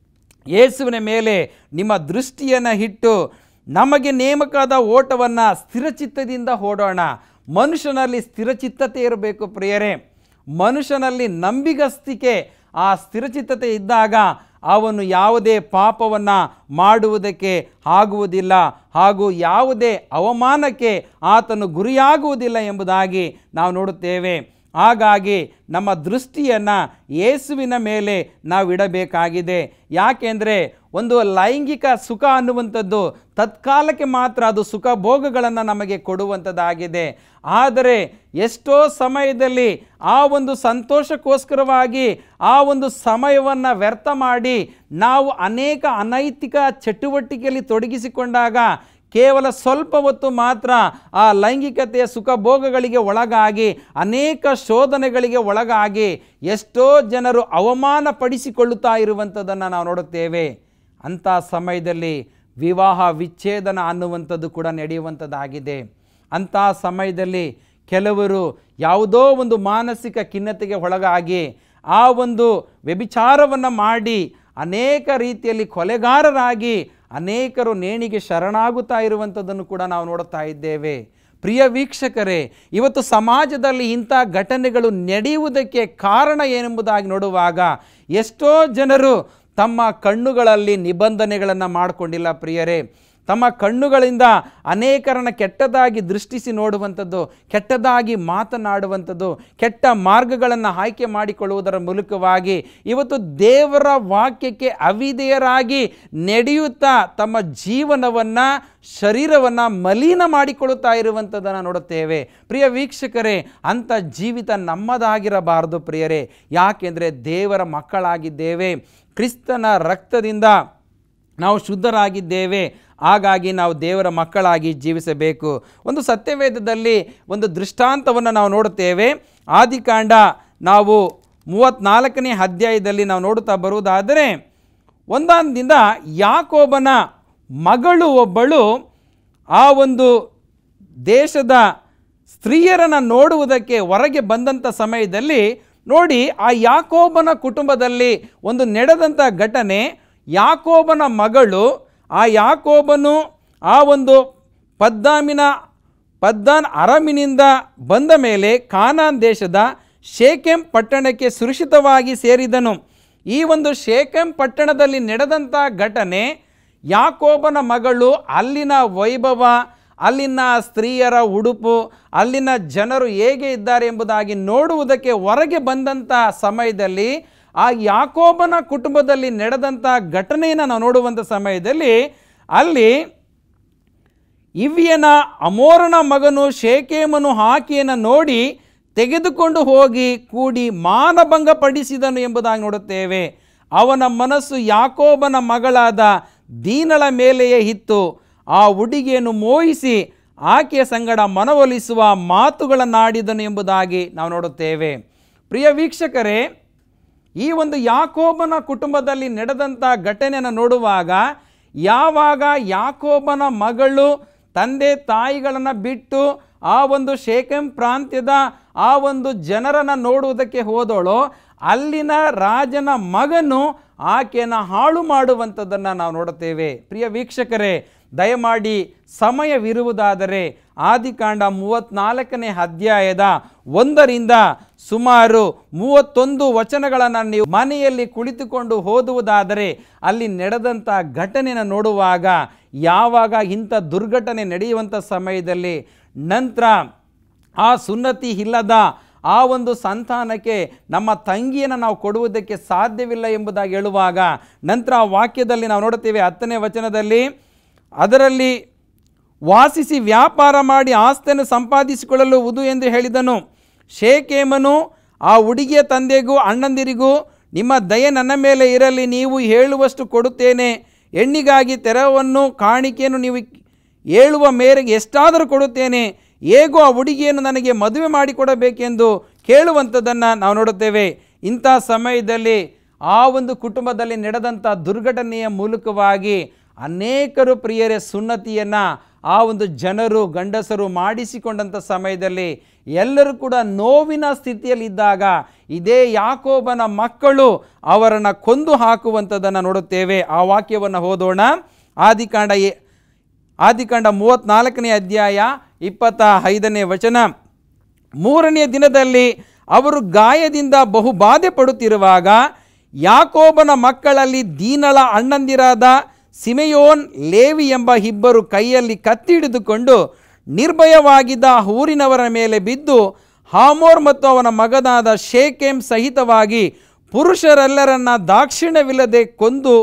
[SPEAKER 2] ಯೇಸುವಿನ ಮೇಲೆ ನಿಮ್ಮ ದೃಷ್ಟಿಯನ್ನು ಇಟ್ಟು ನಮಗೆ ನೇಮಕಾದ ಓಟವನ್ನು ಸ್ಥಿರಚಿತ್ತದಿಂದ ಓಡೋಣ ಮನುಷ್ಯನಲ್ಲಿ ಸ್ಥಿರಚಿತ್ತತೆ ಇರಬೇಕು ಪ್ರಿಯರೇ ಮನುಷ್ಯನಲ್ಲಿ ನಂಬಿಗಸ್ತಿಕೆ ಆ ಸ್ಥಿರಚಿತ್ತತೆ ಇದ್ದಾಗ ಅವನು ಯಾವುದೇ ಪಾಪವನ್ನು ಮಾಡುವುದಕ್ಕೆ ಆಗುವುದಿಲ್ಲ ಹಾಗೂ ಯಾವುದೇ ಅವಮಾನಕ್ಕೆ ಆತನು ಗುರಿಯಾಗುವುದಿಲ್ಲ ಎಂಬುದಾಗಿ ನಾವು ನೋಡುತ್ತೇವೆ ಹಾಗಾಗಿ ನಮ್ಮ ದೃಷ್ಟಿಯನ್ನು ಯೇಸುವಿನ ಮೇಲೆ ನಾವು ಇಡಬೇಕಾಗಿದೆ ಯಾಕೆಂದರೆ ಒಂದು ಲೈಂಗಿಕ ಸುಖ ಅನ್ನುವಂಥದ್ದು ತತ್ಕಾಲಕ್ಕೆ ಮಾತ್ರ ಅದು ಸುಖ ಭೋಗಗಳನ್ನು ನಮಗೆ ಕೊಡುವಂಥದ್ದಾಗಿದೆ ಆದರೆ ಎಷ್ಟೋ ಸಮಯದಲ್ಲಿ ಆ ಒಂದು ಸಂತೋಷಕ್ಕೋಸ್ಕರವಾಗಿ ಆ ಒಂದು ಸಮಯವನ್ನು ವ್ಯರ್ಥ ಮಾಡಿ ನಾವು ಅನೇಕ ಅನೈತಿಕ ಚಟುವಟಿಕೆಯಲ್ಲಿ ತೊಡಗಿಸಿಕೊಂಡಾಗ ಕೇವಲ ಸ್ವಲ್ಪ ಹೊತ್ತು ಮಾತ್ರ ಆ ಲೈಂಗಿಕತೆಯ ಸುಖ ಭೋಗಗಳಿಗೆ ಒಳಗಾಗಿ ಅನೇಕ ಶೋಧನೆಗಳಿಗೆ ಒಳಗಾಗಿ ಎಷ್ಟೋ ಜನರು ಅವಮಾನ ಪಡಿಸಿಕೊಳ್ಳುತ್ತಾ ಇರುವಂಥದ್ದನ್ನು ನಾವು ನೋಡುತ್ತೇವೆ ಅಂಥ ಸಮಯದಲ್ಲಿ ವಿವಾಹ ವಿಚ್ಛೇದನ ಅನ್ನುವಂಥದ್ದು ಕೂಡ ನಡೆಯುವಂಥದ್ದಾಗಿದೆ ಅಂಥ ಸಮಯದಲ್ಲಿ ಕೆಲವರು ಯಾವುದೋ ಒಂದು ಮಾನಸಿಕ ಖಿನ್ನತೆಗೆ ಒಳಗಾಗಿ ಆ ಒಂದು ವ್ಯಭಿಚಾರವನ್ನು ಮಾಡಿ ಅನೇಕ ರೀತಿಯಲ್ಲಿ ಕೊಲೆಗಾರರಾಗಿ ಅನೇಕರು ನೇಣಿಗೆ ಶರಣಾಗುತ್ತಾ ಇರುವಂಥದ್ದನ್ನು ಕೂಡ ನಾವು ನೋಡುತ್ತಾ ಇದ್ದೇವೆ ಪ್ರಿಯ ವೀಕ್ಷಕರೇ ಇವತ್ತು ಸಮಾಜದಲ್ಲಿ ಇಂಥ ಘಟನೆಗಳು ನಡೆಯುವುದಕ್ಕೆ ಕಾರಣ ಏನೆಂಬುದಾಗಿ ನೋಡುವಾಗ ಎಷ್ಟೋ ಜನರು ತಮ್ಮ ಕಣ್ಣುಗಳಲ್ಲಿ ನಿಬಂಧನೆಗಳನ್ನು ಮಾಡಿಕೊಂಡಿಲ್ಲ ಪ್ರಿಯರೇ ತಮ್ಮ ಕಣ್ಣುಗಳಿಂದ ಅನೇಕರನ್ನ ಕೆಟ್ಟದಾಗಿ ದೃಷ್ಟಿಸಿ ನೋಡುವಂಥದ್ದು ಕೆಟ್ಟದಾಗಿ ಮಾತನಾಡುವಂಥದ್ದು ಕೆಟ್ಟ ಮಾರ್ಗಗಳನ್ನು ಆಯ್ಕೆ ಮಾಡಿಕೊಳ್ಳುವುದರ ಮೂಲಕವಾಗಿ ಇವತ್ತು ದೇವರ ವಾಕ್ಯಕ್ಕೆ ಅವಿಧೇಯರಾಗಿ ನಡೆಯುತ್ತಾ ತಮ್ಮ ಜೀವನವನ್ನು ಶರೀರವನ್ನು ಮಲಿನ ಮಾಡಿಕೊಳ್ಳುತ್ತಾ ಇರುವಂಥದ್ದನ್ನು ನೋಡುತ್ತೇವೆ ಪ್ರಿಯ ವೀಕ್ಷಕರೇ ಅಂಥ ಜೀವಿತ ನಮ್ಮದಾಗಿರಬಾರದು ಪ್ರಿಯರೇ ಯಾಕೆಂದರೆ ದೇವರ ಮಕ್ಕಳಾಗಿದ್ದೇವೆ ಕ್ರಿಸ್ತನ ರಕ್ತದಿಂದ ನಾವು ಶುದ್ಧರಾಗಿದ್ದೇವೆ ಹಾಗಾಗಿ ನಾವು ದೇವರ ಮಕ್ಕಳಾಗಿ ಜೀವಿಸಬೇಕು ಒಂದು ಸತ್ಯವೇದದಲ್ಲಿ ಒಂದು ದೃಷ್ಟಾಂತವನ್ನು ನಾವು ನೋಡುತ್ತೇವೆ ಆದಿಕಾಂಡ ನಾವು ಮೂವತ್ತ್ನಾಲ್ಕನೇ ಅಧ್ಯಾಯದಲ್ಲಿ ನಾವು ನೋಡುತ್ತಾ ಬರುವುದಾದರೆ ಒಂದಾಂದಿಂದ ಯಾಕೋಬನ ಮಗಳು ಒಬ್ಬಳು ಆ ಒಂದು ದೇಶದ ಸ್ತ್ರೀಯರನ್ನು ನೋಡುವುದಕ್ಕೆ ಹೊರಗೆ ಬಂದಂಥ ಸಮಯದಲ್ಲಿ ನೋಡಿ ಆ ಯಾಕೋಬನ ಕುಟುಂಬದಲ್ಲಿ ಒಂದು ನಡೆದಂಥ ಘಟನೆ ಯಾಕೋಬನ ಮಗಳು ಆ ಯಾಕೋಬನು ಆ ಒಂದು ಪದ್ದಾಮಿನ ಪದ್ದಾನ್ ಅರಮಿನಿಂದ ಬಂದ ಮೇಲೆ ಕಾನಾನ್ ದೇಶದ ಶೇಕೆಂ ಪಟ್ಟಣಕ್ಕೆ ಸುರಕ್ಷಿತವಾಗಿ ಸೇರಿದನು ಈ ಒಂದು ಶೇಕೆಂ ಪಟ್ಟಣದಲ್ಲಿ ನಡೆದಂಥ ಘಟನೆ ಯಾಕೋಬನ ಮಗಳು ಅಲ್ಲಿನ ವೈಭವ ಅಲ್ಲಿನ ಸ್ತ್ರೀಯರ ಉಡುಪು ಅಲ್ಲಿನ ಜನರು ಹೇಗೆ ಇದ್ದಾರೆ ಎಂಬುದಾಗಿ ನೋಡುವುದಕ್ಕೆ ಹೊರಗೆ ಬಂದಂಥ ಸಮಯದಲ್ಲಿ ಆ ಯಾಕೋಬನ ಕುಟುಂಬದಲ್ಲಿ ನಡೆದಂಥ ಘಟನೆಯನ್ನು ನಾವು ನೋಡುವಂಥ ಸಮಯದಲ್ಲಿ ಅಲ್ಲಿ ಇವ್ಯನ ಅಮೋರನ ಮಗನು ಶೇಕೇಮನು ಆಕೆಯನ್ನು ನೋಡಿ ತೆಗೆದುಕೊಂಡು ಹೋಗಿ ಕೂಡಿ ಮಾನಭಂಗ ಪಡಿಸಿದನು ಎಂಬುದಾಗಿ ನೋಡುತ್ತೇವೆ ಅವನ ಮನಸ್ಸು ಯಾಕೋಬನ ಮಗಳಾದ ದೀನಳ ಮೇಲೆಯೇ ಇತ್ತು ಆ ಹುಡುಗಿಯನ್ನು ಮೋಹಿಸಿ ಆಕೆಯ ಸಂಗಡ ಮನವೊಲಿಸುವ ಮಾತುಗಳನ್ನಾಡಿದನು ಎಂಬುದಾಗಿ ನಾವು ನೋಡುತ್ತೇವೆ ಪ್ರಿಯ ವೀಕ್ಷಕರೇ ಈ ಒಂದು ಯಾಕೋಬನ ಕುಟುಂಬದಲ್ಲಿ ನಡೆದಂಥ ಘಟನೆಯನ್ನು ನೋಡುವಾಗ ಯಾವಾಗ ಯಾಕೋಬನ ಮಗಳು ತಂದೆ ತಾಯಿಗಳನ್ನು ಬಿಟ್ಟು ಆ ಒಂದು ಶೇಖಂ ಪ್ರಾಂತ್ಯದ ಆ ಒಂದು ಜನರನ್ನು ನೋಡುವುದಕ್ಕೆ ಹೋದೋಳು ಅಲ್ಲಿನ ರಾಜನ ಮಗನು ಆಕೆಯನ್ನು ಹಾಳು ಮಾಡುವಂಥದ್ದನ್ನು ನಾವು ನೋಡುತ್ತೇವೆ ಪ್ರಿಯ ವೀಕ್ಷಕರೇ ದಯಮಾಡಿ ಸಮಯವಿರುವುದಾದರೆ ಆದಿಕಾಂಡ ಮೂವತ್ತ್ನಾಲ್ಕನೇ ಅಧ್ಯಾಯದ ಒಂದರಿಂದ ಸುಮಾರು ಮೂವತ್ತೊಂದು ವಚನಗಳನ್ನು ನೀವು ಮನೆಯಲ್ಲಿ ಕುಳಿತುಕೊಂಡು ಓದುವುದಾದರೆ ಅಲ್ಲಿ ನಡೆದಂಥ ಘಟನೆನ ನೋಡುವಾಗ ಯಾವಾಗ ಇಂಥ ದುರ್ಘಟನೆ ನಡೆಯುವಂಥ ಸಮಯದಲ್ಲಿ ನಂತರ ಆ ಸುನ್ನತಿ ಇಲ್ಲದ ಆ ಒಂದು ಸಂತಾನಕ್ಕೆ ನಮ್ಮ ತಂಗಿಯನ್ನು ನಾವು ಕೊಡುವುದಕ್ಕೆ ಸಾಧ್ಯವಿಲ್ಲ ಎಂಬುದಾಗಿ ಹೇಳುವಾಗ ನಂತರ ಆ ವಾಕ್ಯದಲ್ಲಿ ನಾವು ನೋಡುತ್ತೇವೆ ಹತ್ತನೇ ವಚನದಲ್ಲಿ ಅದರಲ್ಲಿ ವಾಸಿಸಿ ವ್ಯಾಪಾರ ಮಾಡಿ ಆಸ್ತಿಯನ್ನು ಸಂಪಾದಿಸಿಕೊಳ್ಳಲು ಉದು ಎಂದು ಹೇಳಿದನು ಶೇಕೇಮನು ಆ ಹುಡುಗಿಯ ತಂದೆಗೂ ಅಣ್ಣಂದಿರಿಗೂ ನಿಮ್ಮ ದಯೆ ನನ್ನ ಮೇಲೆ ಇರಲಿ ನೀವು ಹೇಳುವಷ್ಟು ಕೊಡುತ್ತೇನೆ ಹೆಣ್ಣಿಗಾಗಿ ತೆರವನ್ನು ಕಾಣಿಕೆಯನ್ನು ನೀವು ಹೇಳುವ ಮೇರೆಗೆ ಎಷ್ಟಾದರೂ ಕೊಡುತ್ತೇನೆ ಹೇಗೋ ಆ ಹುಡುಗಿಯನ್ನು ನನಗೆ ಮದುವೆ ಮಾಡಿಕೊಡಬೇಕೆಂದು ಕೇಳುವಂಥದ್ದನ್ನು ನಾವು ನೋಡುತ್ತೇವೆ ಇಂಥ ಸಮಯದಲ್ಲಿ ಆ ಒಂದು ಕುಟುಂಬದಲ್ಲಿ ನಡೆದಂಥ ದುರ್ಘಟನೆಯ ಮೂಲಕವಾಗಿ ಅನೇಕರು ಪ್ರಿಯರೇ ಸುನ್ನತಿಯನ್ನು ಆ ಒಂದು ಜನರು ಗಂಡಸರು ಮಾಡಿಸಿಕೊಂಡಂಥ ಸಮಯದಲ್ಲಿ ಎಲ್ಲರೂ ಕೂಡ ನೋವಿನ ಸ್ಥಿತಿಯಲ್ಲಿದ್ದಾಗ ಇದೇ ಯಾಕೋಬನ ಮಕ್ಕಳು ಅವರನ್ನು ಕೊಂದು ಹಾಕುವಂಥದ್ದನ್ನು ನೋಡುತ್ತೇವೆ ಆ ವಾಕ್ಯವನ್ನು ಓದೋಣ ಆದಿಕಾಂಡ ಎ- ಆದಿಕಾಂಡ ಮೂವತ್ತ್ನಾಲ್ಕನೇ ಅಧ್ಯಾಯ ಇಪ್ಪತ್ತ ಐದನೇ ವಚನ ಮೂರನೆಯ ದಿನದಲ್ಲಿ ಅವರು ಗಾಯದಿಂದ ಬಹು ಬಾಧೆ ಪಡುತ್ತಿರುವಾಗ ಯಾಕೋಬನ ಮಕ್ಕಳಲ್ಲಿ ದೀನಳ ಅಣ್ಣಂದಿರಾದ ಸಿಮೆಯೋನ್ ಲೇವಿ ಎಂಬ ಇಬ್ಬರು ಕೈಯಲ್ಲಿ ಕತ್ತಿ ಹಿಡಿದುಕೊಂಡು ನಿರ್ಭಯವಾಗಿದ್ದ ಆ ಊರಿನವರ ಮೇಲೆ ಬಿದ್ದು ಹಾಮೋರ್ ಮತ್ತು ಅವನ ಮಗನಾದ ಶೇಕೆಮ್ ಸಹಿತವಾಗಿ ಪುರುಷರೆಲ್ಲರನ್ನ ದಾಕ್ಷಿಣ್ಯವಿಲ್ಲದೆ ಕೊಂದು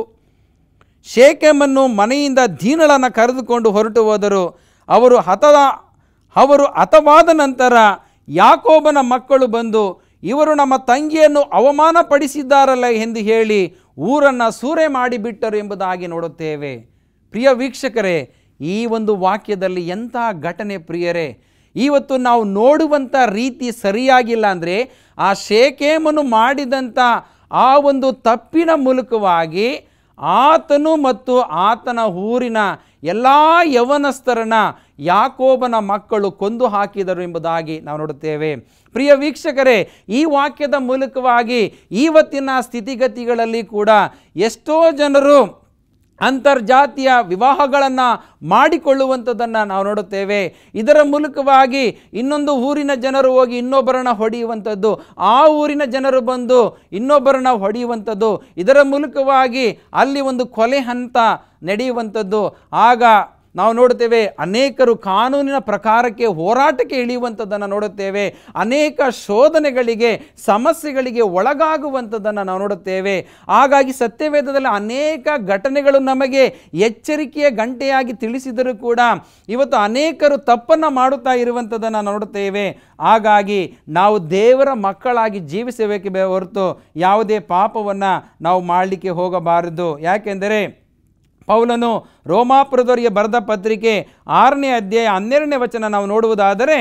[SPEAKER 2] ಶೇಕೆಮನ್ನು ಮನೆಯಿಂದ ದೀನಳನ್ನು ಕರೆದುಕೊಂಡು ಹೊರಟು ಹೋದರು ಅವರು ಹತದ ಅವರು ಹತವಾದ ನಂತರ ಯಾಕೋಬನ ಮಕ್ಕಳು ಬಂದು ಇವರು ನಮ್ಮ ತಂಗಿಯನ್ನು ಅವಮಾನಪಡಿಸಿದ್ದಾರಲ್ಲ ಎಂದು ಹೇಳಿ ಊರನ್ನು ಸೂರೆ ಮಾಡಿಬಿಟ್ಟರು ಎಂಬುದಾಗಿ ನೋಡುತ್ತೇವೆ ಪ್ರಿಯ ವೀಕ್ಷಕರೇ ಈ ಒಂದು ವಾಕ್ಯದಲ್ಲಿ ಎಂಥ ಘಟನೆ ಪ್ರಿಯರೇ ಇವತ್ತು ನಾವು ನೋಡುವಂಥ ರೀತಿ ಸರಿಯಾಗಿಲ್ಲ ಅಂದರೆ ಆ ಶೇಕೇಮನು ಮಾಡಿದಂಥ ಆ ಒಂದು ತಪ್ಪಿನ ಮೂಲಕವಾಗಿ ಆತನು ಮತ್ತು ಆತನ ಊರಿನ ಎಲ್ಲ ಯವನಸ್ಥರನ್ನ ಯಾಕೋಬನ ಮಕ್ಕಳು ಕೊಂದು ಹಾಕಿದರು ಎಂಬುದಾಗಿ ನಾವು ನೋಡುತ್ತೇವೆ ಪ್ರಿಯ ವೀಕ್ಷಕರೇ ಈ ವಾಕ್ಯದ ಮೂಲಕವಾಗಿ ಇವತ್ತಿನ ಸ್ಥಿತಿಗತಿಗಳಲ್ಲಿ ಕೂಡ ಎಷ್ಟೋ ಜನರು ಅಂತರ್ಜಾತೀಯ ವಿವಾಹಗಳನ್ನು ಮಾಡಿಕೊಳ್ಳುವಂಥದ್ದನ್ನು ನಾವು ನೋಡುತ್ತೇವೆ ಇದರ ಮೂಲಕವಾಗಿ ಇನ್ನೊಂದು ಊರಿನ ಜನರು ಹೋಗಿ ಇನ್ನೊಬ್ಬರನ್ನ ಹೊಡೆಯುವಂಥದ್ದು ಆ ಊರಿನ ಜನರು ಬಂದು ಇನ್ನೊಬ್ಬರನ್ನ ಹೊಡೆಯುವಂಥದ್ದು ಇದರ ಮೂಲಕವಾಗಿ ಅಲ್ಲಿ ಒಂದು ಕೊಲೆ ಹಂತ ನಡೆಯುವಂಥದ್ದು ಆಗ ನಾವು ನೋಡುತ್ತೇವೆ ಅನೇಕರು ಕಾನೂನಿನ ಪ್ರಕಾರಕ್ಕೆ ಹೋರಾಟಕ್ಕೆ ಇಳಿಯುವಂಥದ್ದನ್ನು ನೋಡುತ್ತೇವೆ ಅನೇಕ ಶೋಧನೆಗಳಿಗೆ ಸಮಸ್ಯೆಗಳಿಗೆ ಒಳಗಾಗುವಂಥದ್ದನ್ನು ನಾವು ನೋಡುತ್ತೇವೆ ಹಾಗಾಗಿ ಸತ್ಯವೇದದಲ್ಲಿ ಅನೇಕ ಘಟನೆಗಳು ನಮಗೆ ಎಚ್ಚರಿಕೆಯ ಗಂಟೆಯಾಗಿ ತಿಳಿಸಿದರೂ ಕೂಡ ಇವತ್ತು ಅನೇಕರು ತಪ್ಪನ್ನು ಮಾಡುತ್ತಾ ಇರುವಂಥದ್ದನ್ನು ನೋಡುತ್ತೇವೆ ಹಾಗಾಗಿ ನಾವು ದೇವರ ಮಕ್ಕಳಾಗಿ ಜೀವಿಸಬೇಕೆ ಬೇ- ಹೊರತು ಯಾವುದೇ ಪಾಪವನ್ನು ನಾವು ಮಾಡಲಿಕ್ಕೆ ಹೋಗಬಾರದು ಯಾಕೆಂದರೆ ಪೌಲನು ರೋಮಾಪುರದವರಿಗೆ ಬರೆದ ಪತ್ರಿಕೆ ಆರನೇ ಅಧ್ಯಾಯ ಹನ್ನೆರಡನೇ ವಚನ ನಾವು ನೋಡುವುದಾದರೆ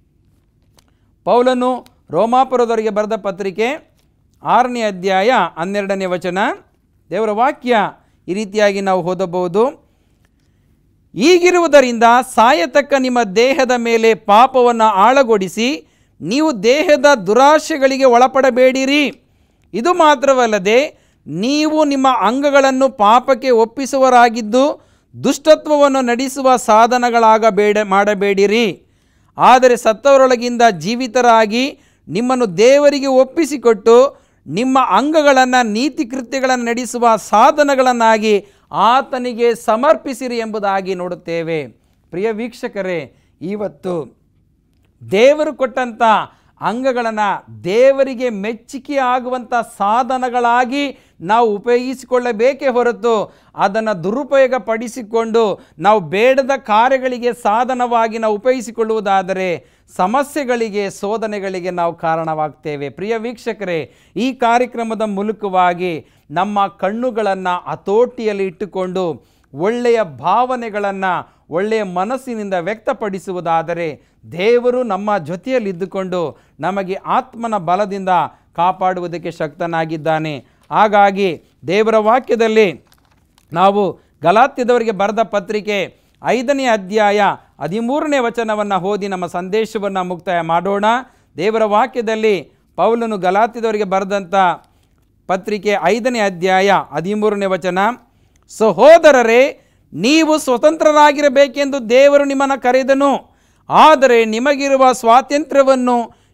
[SPEAKER 2] ಪೌಲನು ರೋಮಾಪುರದವರಿಗೆ ಬರೆದ ಪತ್ರಿಕೆ ಆರನೇ ಅಧ್ಯಾಯ ಹನ್ನೆರಡನೇ ವಚನ ದೇವರ ವಾಕ್ಯ ಈ ರೀತಿಯಾಗಿ ನಾವು ಓದಬಹುದು ಹೀಗಿರುವುದರಿಂದ ಸಾಯತಕ್ಕ ನಿಮ್ಮ ದೇಹದ ಮೇಲೆ ಪಾಪವನ್ನು ಆಳಗೊಡಿಸಿ ನೀವು ದೇಹದ ದುರಾಶೆಗಳಿಗೆ ಒಳಪಡಬೇಡಿರಿ ಇದು ಮಾತ್ರವಲ್ಲದೆ ನೀವು ನಿಮ್ಮ ಅಂಗಗಳನ್ನು ಪಾಪಕ್ಕೆ ಒಪ್ಪಿಸುವರಾಗಿದ್ದು ದುಷ್ಟತ್ವವನ್ನು ನಡೆಸುವ ಸಾಧನಗಳಾಗಬೇಡ ಮಾಡಬೇಡಿರಿ ಆದರೆ ಸತ್ತವರೊಳಗಿಂದ ಜೀವಿತರಾಗಿ ನಿಮ್ಮನ್ನು ದೇವರಿಗೆ ಒಪ್ಪಿಸಿಕೊಟ್ಟು ನಿಮ್ಮ ಅಂಗಗಳನ್ನು ನೀತಿ ಕೃತ್ಯಗಳನ್ನು ನಡೆಸುವ ಸಾಧನಗಳನ್ನಾಗಿ ಆತನಿಗೆ ಸಮರ್ಪಿಸಿರಿ ಎಂಬುದಾಗಿ ನೋಡುತ್ತೇವೆ ಪ್ರಿಯ ವೀಕ್ಷಕರೇ ಇವತ್ತು ದೇವರು ಕೊಟ್ಟಂಥ ಅಂಗಗಳನ್ನು ದೇವರಿಗೆ ಮೆಚ್ಚುಗೆ ಆಗುವಂಥ ಸಾಧನಗಳಾಗಿ ನಾವು ಉಪಯೋಗಿಸಿಕೊಳ್ಳಬೇಕೇ ಹೊರತು ಅದನ್ನು ದುರುಪಯೋಗ ಪಡಿಸಿಕೊಂಡು ನಾವು ಬೇಡದ ಕಾರ್ಯಗಳಿಗೆ ಸಾಧನವಾಗಿ ನಾವು ಉಪಯೋಗಿಸಿಕೊಳ್ಳುವುದಾದರೆ ಸಮಸ್ಯೆಗಳಿಗೆ ಶೋಧನೆಗಳಿಗೆ ನಾವು ಕಾರಣವಾಗ್ತೇವೆ ಪ್ರಿಯ ವೀಕ್ಷಕರೇ ಈ ಕಾರ್ಯಕ್ರಮದ ಮೂಲಕವಾಗಿ ನಮ್ಮ ಕಣ್ಣುಗಳನ್ನು ಹತೋಟಿಯಲ್ಲಿ ಇಟ್ಟುಕೊಂಡು ಒಳ್ಳೆಯ ಭಾವನೆಗಳನ್ನು ಒಳ್ಳೆಯ ಮನಸ್ಸಿನಿಂದ ವ್ಯಕ್ತಪಡಿಸುವುದಾದರೆ ದೇವರು ನಮ್ಮ ಜೊತೆಯಲ್ಲಿದ್ದುಕೊಂಡು ನಮಗೆ ಆತ್ಮನ ಬಲದಿಂದ ಕಾಪಾಡುವುದಕ್ಕೆ ಶಕ್ತನಾಗಿದ್ದಾನೆ ಹಾಗಾಗಿ ದೇವರ ವಾಕ್ಯದಲ್ಲಿ ನಾವು ಗಲಾತ್ಯದವರಿಗೆ ಬರೆದ ಪತ್ರಿಕೆ ಐದನೇ ಅಧ್ಯಾಯ ಹದಿಮೂರನೇ ವಚನವನ್ನು ಓದಿ ನಮ್ಮ ಸಂದೇಶವನ್ನು ಮುಕ್ತಾಯ ಮಾಡೋಣ ದೇವರ ವಾಕ್ಯದಲ್ಲಿ ಪೌಲನು ಗಲಾತ್ಯದವರಿಗೆ ಬರೆದಂಥ ಪತ್ರಿಕೆ ಐದನೇ ಅಧ್ಯಾಯ ಹದಿಮೂರನೇ ವಚನ ಸಹೋದರರೇ ನೀವು ಸ್ವತಂತ್ರರಾಗಿರಬೇಕೆಂದು ದೇವರು ನಿಮ್ಮನ್ನು ಕರೆದನು ಆದರೆ ನಿಮಗಿರುವ ಸ್ವಾತಂತ್ರ್ಯವನ್ನು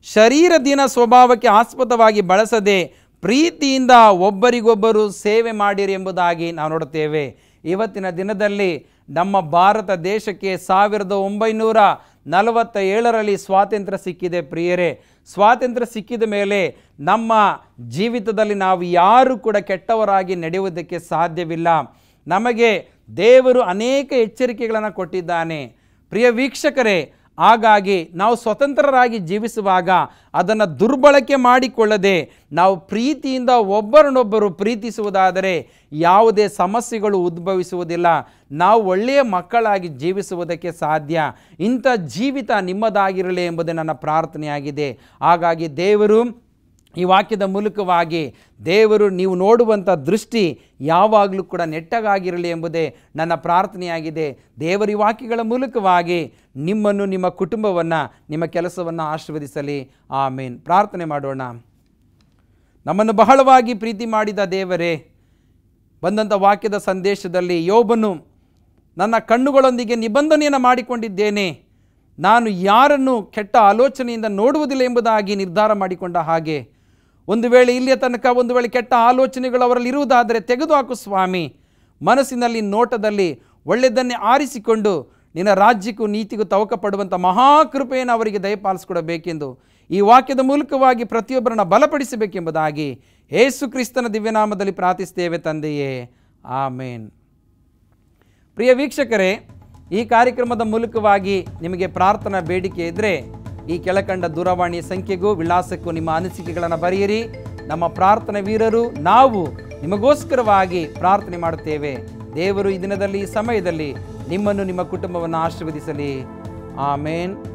[SPEAKER 2] ಶರೀರದಿನ ಸ್ವಭಾವಕ್ಕೆ ಆಸ್ಪದವಾಗಿ ಬಳಸದೆ ಪ್ರೀತಿಯಿಂದ ಒಬ್ಬರಿಗೊಬ್ಬರು ಸೇವೆ ಮಾಡಿರಿ ಎಂಬುದಾಗಿ ನಾವು ನೋಡುತ್ತೇವೆ ಇವತ್ತಿನ ದಿನದಲ್ಲಿ ನಮ್ಮ ಭಾರತ ದೇಶಕ್ಕೆ ಸಾವಿರದ ಒಂಬೈನೂರ ನಲವತ್ತ ಏಳರಲ್ಲಿ ಸ್ವಾತಂತ್ರ್ಯ ಸಿಕ್ಕಿದೆ ಪ್ರಿಯರೇ ಸ್ವಾತಂತ್ರ್ಯ ಸಿಕ್ಕಿದ ಮೇಲೆ ನಮ್ಮ ಜೀವಿತದಲ್ಲಿ ನಾವು ಯಾರು ಕೂಡ ಕೆಟ್ಟವರಾಗಿ ನಡೆಯುವುದಕ್ಕೆ ಸಾಧ್ಯವಿಲ್ಲ ನಮಗೆ ದೇವರು ಅನೇಕ ಎಚ್ಚರಿಕೆಗಳನ್ನು ಕೊಟ್ಟಿದ್ದಾನೆ ಪ್ರಿಯ ವೀಕ್ಷಕರೇ ಹಾಗಾಗಿ ನಾವು ಸ್ವತಂತ್ರರಾಗಿ ಜೀವಿಸುವಾಗ ಅದನ್ನು ದುರ್ಬಳಕೆ ಮಾಡಿಕೊಳ್ಳದೆ ನಾವು ಪ್ರೀತಿಯಿಂದ ಒಬ್ಬರನ್ನೊಬ್ಬರು ಪ್ರೀತಿಸುವುದಾದರೆ ಯಾವುದೇ ಸಮಸ್ಯೆಗಳು ಉದ್ಭವಿಸುವುದಿಲ್ಲ ನಾವು ಒಳ್ಳೆಯ ಮಕ್ಕಳಾಗಿ ಜೀವಿಸುವುದಕ್ಕೆ ಸಾಧ್ಯ ಇಂಥ ಜೀವಿತ ನಿಮ್ಮದಾಗಿರಲಿ ಎಂಬುದೇ ನನ್ನ ಪ್ರಾರ್ಥನೆಯಾಗಿದೆ ಹಾಗಾಗಿ ದೇವರು ಈ ವಾಕ್ಯದ ಮೂಲಕವಾಗಿ ದೇವರು ನೀವು ನೋಡುವಂಥ ದೃಷ್ಟಿ ಯಾವಾಗಲೂ ಕೂಡ ನೆಟ್ಟಗಾಗಿರಲಿ ಎಂಬುದೇ ನನ್ನ ಪ್ರಾರ್ಥನೆಯಾಗಿದೆ ದೇವರ ಈ ವಾಕ್ಯಗಳ ಮೂಲಕವಾಗಿ ನಿಮ್ಮನ್ನು ನಿಮ್ಮ ಕುಟುಂಬವನ್ನು ನಿಮ್ಮ ಕೆಲಸವನ್ನು ಆಶೀರ್ವದಿಸಲಿ ಆಮೇನ್ ಪ್ರಾರ್ಥನೆ ಮಾಡೋಣ ನಮ್ಮನ್ನು ಬಹಳವಾಗಿ ಪ್ರೀತಿ ಮಾಡಿದ ದೇವರೇ ಬಂದಂಥ ವಾಕ್ಯದ ಸಂದೇಶದಲ್ಲಿ ಯೋಬನು ನನ್ನ ಕಣ್ಣುಗಳೊಂದಿಗೆ ನಿಬಂಧನೆಯನ್ನು ಮಾಡಿಕೊಂಡಿದ್ದೇನೆ ನಾನು ಯಾರನ್ನು ಕೆಟ್ಟ ಆಲೋಚನೆಯಿಂದ ನೋಡುವುದಿಲ್ಲ ಎಂಬುದಾಗಿ ನಿರ್ಧಾರ ಮಾಡಿಕೊಂಡ ಹಾಗೆ ಒಂದು ವೇಳೆ ಇಲ್ಲಿಯ ತನಕ ಒಂದು ವೇಳೆ ಕೆಟ್ಟ ಆಲೋಚನೆಗಳು ಅವರಲ್ಲಿ ಇರುವುದಾದರೆ ತೆಗೆದುಹಾಕು ಸ್ವಾಮಿ ಮನಸ್ಸಿನಲ್ಲಿ ನೋಟದಲ್ಲಿ ಒಳ್ಳೆಯದನ್ನೇ ಆರಿಸಿಕೊಂಡು ನಿನ್ನ ರಾಜ್ಯಕ್ಕೂ ನೀತಿಗೂ ತವಕ ಪಡುವಂಥ ಮಹಾಕೃಪೆಯನ್ನು ಅವರಿಗೆ ದಯಪಾಲಿಸಿಕೊಡಬೇಕೆಂದು ಈ ವಾಕ್ಯದ ಮೂಲಕವಾಗಿ ಪ್ರತಿಯೊಬ್ಬರನ್ನ ಬಲಪಡಿಸಬೇಕೆಂಬುದಾಗಿ ಏಸು ಕ್ರಿಸ್ತನ ದಿವ್ಯನಾಮದಲ್ಲಿ ಪ್ರಾರ್ಥಿಸ್ತೇವೆ ತಂದೆಯೇ ಆಮೇನ್ ಪ್ರಿಯ ವೀಕ್ಷಕರೇ ಈ ಕಾರ್ಯಕ್ರಮದ ಮೂಲಕವಾಗಿ ನಿಮಗೆ ಪ್ರಾರ್ಥನಾ ಬೇಡಿಕೆ ಇದ್ದರೆ ಈ ಕೆಳಕಂಡ ದೂರವಾಣಿ ಸಂಖ್ಯೆಗೂ ವಿಳಾಸಕ್ಕೂ ನಿಮ್ಮ ಅನಿಸಿಕೆಗಳನ್ನು ಬರೆಯಿರಿ ನಮ್ಮ ಪ್ರಾರ್ಥನೆ ವೀರರು ನಾವು ನಿಮಗೋಸ್ಕರವಾಗಿ ಪ್ರಾರ್ಥನೆ ಮಾಡುತ್ತೇವೆ ದೇವರು ಈ ದಿನದಲ್ಲಿ ಈ ಸಮಯದಲ್ಲಿ ನಿಮ್ಮನ್ನು ನಿಮ್ಮ ಕುಟುಂಬವನ್ನು ಆಶೀರ್ವದಿಸಲಿ ಆಮೇನ್